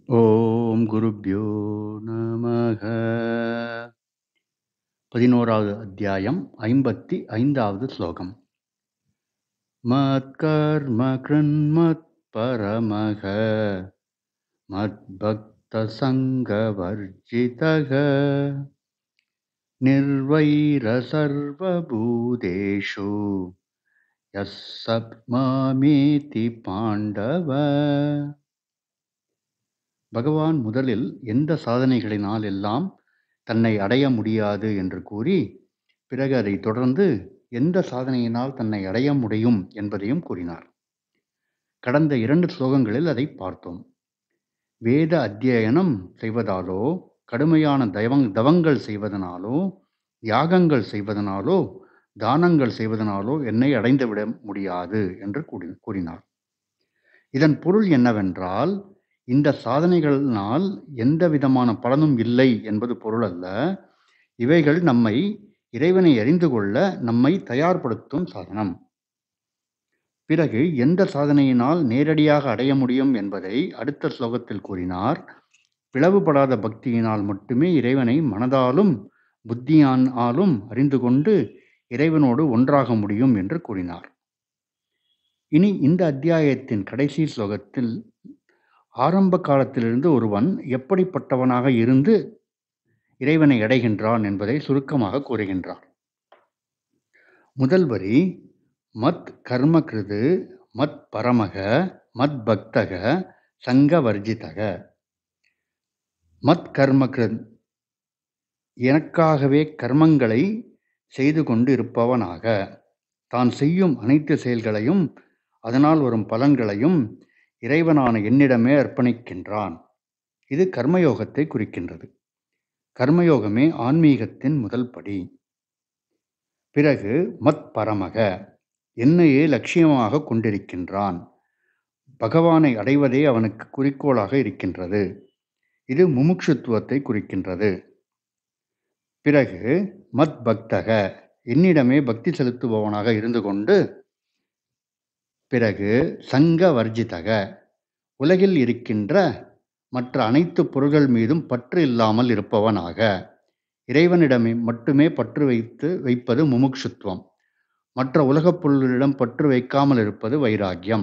ஓம் குருப்யோ நமக பதினோராவது அத்தியாயம் ஐம்பத்தி ஐந்தாவது ஸ்லோகம் மத்கர்ம கிருன்மத் பரமக மத்பக்த சங்கவர்ஜிதக நிர்வைர சர்வபூதேஷு யஸ் மாமேதி பாண்டவ பகவான் முதலில் எந்த சாதனைகளினால் எல்லாம் தன்னை அடைய முடியாது என்று கூறி பிறகு அதை தொடர்ந்து எந்த சாதனையினால் தன்னை அடைய முடியும் என்பதையும் கூறினார் கடந்த இரண்டு ஸ்லோகங்களில் அதை பார்த்தோம் வேத அத்தியனம் செய்வதாலோ கடுமையான தவங் தவங்கள் செய்வதனாலோ யாகங்கள் செய்வதனாலோ தானங்கள் செய்வதனாலோ என்னை அடைந்துவிட முடியாது என்று கூறி கூறினார் இதன் பொருள் என்னவென்றால் இந்த சாதனைகளினால் எந்த விதமான பலனும் இல்லை என்பது பொருள் அல்ல இவைகள் நம்மை இறைவனை அறிந்து கொள்ள நம்மை தயார்படுத்தும் சாதனம் பிறகு எந்த சாதனையினால் நேரடியாக அடைய முடியும் என்பதை அடுத்த ஸ்லோகத்தில் கூறினார் பிளவுபடாத பக்தியினால் மட்டுமே இறைவனை மனதாலும் புத்தியானாலும் அறிந்து கொண்டு இறைவனோடு ஒன்றாக முடியும் என்று கூறினார் இனி இந்த அத்தியாயத்தின் கடைசி ஸ்லோகத்தில் ஆரம்ப காலத்திலிருந்து ஒருவன் எப்படிப்பட்டவனாக இருந்து இறைவனை அடைகின்றான் என்பதை சுருக்கமாக கூறுகின்றார் முதல் வரி மத் கர்மகிருது மத் பரமக மத் பக்தக சங்க வர்ஜிதக மத் கர்மகிருத் எனக்காகவே கர்மங்களை செய்து கொண்டு இருப்பவனாக தான் செய்யும் அனைத்து செயல்களையும் அதனால் வரும் பலன்களையும் இறைவனான என்னிடமே அர்ப்பணிக்கின்றான் இது கர்மயோகத்தை குறிக்கின்றது கர்மயோகமே ஆன்மீகத்தின் முதல் படி பிறகு மத் பரமக என்னையே லட்சியமாக கொண்டிருக்கின்றான் பகவானை அடைவதே அவனுக்கு குறிக்கோளாக இருக்கின்றது இது முமுட்சுத்துவத்தை குறிக்கின்றது பிறகு மத் பக்தக என்னிடமே பக்தி செலுத்துபவனாக இருந்து கொண்டு பிறகு சங்க வர்ஜிதக உலகில் இருக்கின்ற மற்ற அனைத்து பொருள்கள் மீதும் பற்று இல்லாமல் இருப்பவனாக இறைவனிடமே மட்டுமே பற்று வைத்து வைப்பது முமுட்சுத்துவம் மற்ற உலகப் பொருள்களிடம் பற்று வைக்காமல் இருப்பது வைராக்கியம்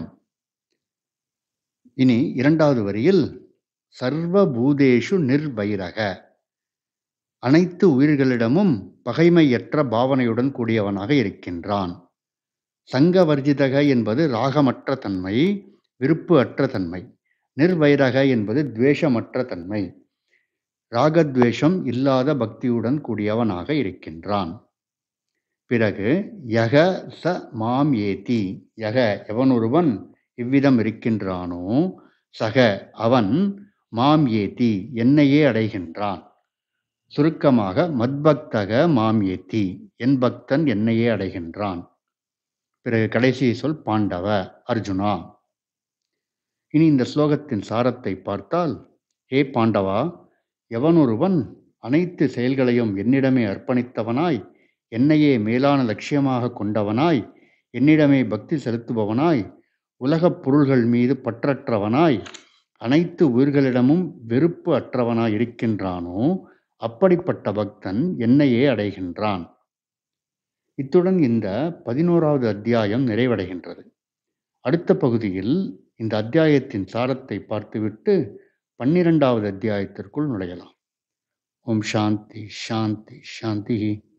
இனி இரண்டாவது வரியில் சர்வ பூதேஷு நிர்வைரக அனைத்து உயிர்களிடமும் பகைமையற்ற பாவனையுடன் கூடியவனாக இருக்கின்றான் சங்கவர்ஜிதக என்பது ராகமற்ற தன்மை விருப்பு அற்ற தன்மை நிர்வைரக என்பது துவேஷமற்ற தன்மை ராகத்வேஷம் இல்லாத பக்தியுடன் கூடியவனாக இருக்கின்றான் பிறகு யக ச மாம் ஏதி யக எவனொருவன் இவ்விதம் இருக்கின்றானோ சக அவன் மாம் ஏதி என்னையே அடைகின்றான் சுருக்கமாக மத்பக்தக மாம் ஏத்தி என் பக்தன் என்னையே அடைகின்றான் பிறகு கடைசி சொல் பாண்டவ அர்ஜுனா இனி இந்த ஸ்லோகத்தின் சாரத்தை பார்த்தால் ஹே பாண்டவா எவனொருவன் அனைத்து செயல்களையும் என்னிடமே அர்ப்பணித்தவனாய் என்னையே மேலான லட்சியமாக கொண்டவனாய் என்னிடமே பக்தி செலுத்துபவனாய் உலகப் பொருள்கள் மீது பற்றற்றவனாய் அனைத்து உயிர்களிடமும் வெறுப்பு அற்றவனாய் இருக்கின்றானோ அப்படிப்பட்ட பக்தன் என்னையே அடைகின்றான் இத்துடன் இந்த பதினோராவது அத்தியாயம் நிறைவடைகின்றது அடுத்த பகுதியில் இந்த அத்தியாயத்தின் சாரத்தை பார்த்துவிட்டு பன்னிரெண்டாவது அத்தியாயத்திற்குள் நுழையலாம் ஓம் சாந்தி சாந்தி சாந்தி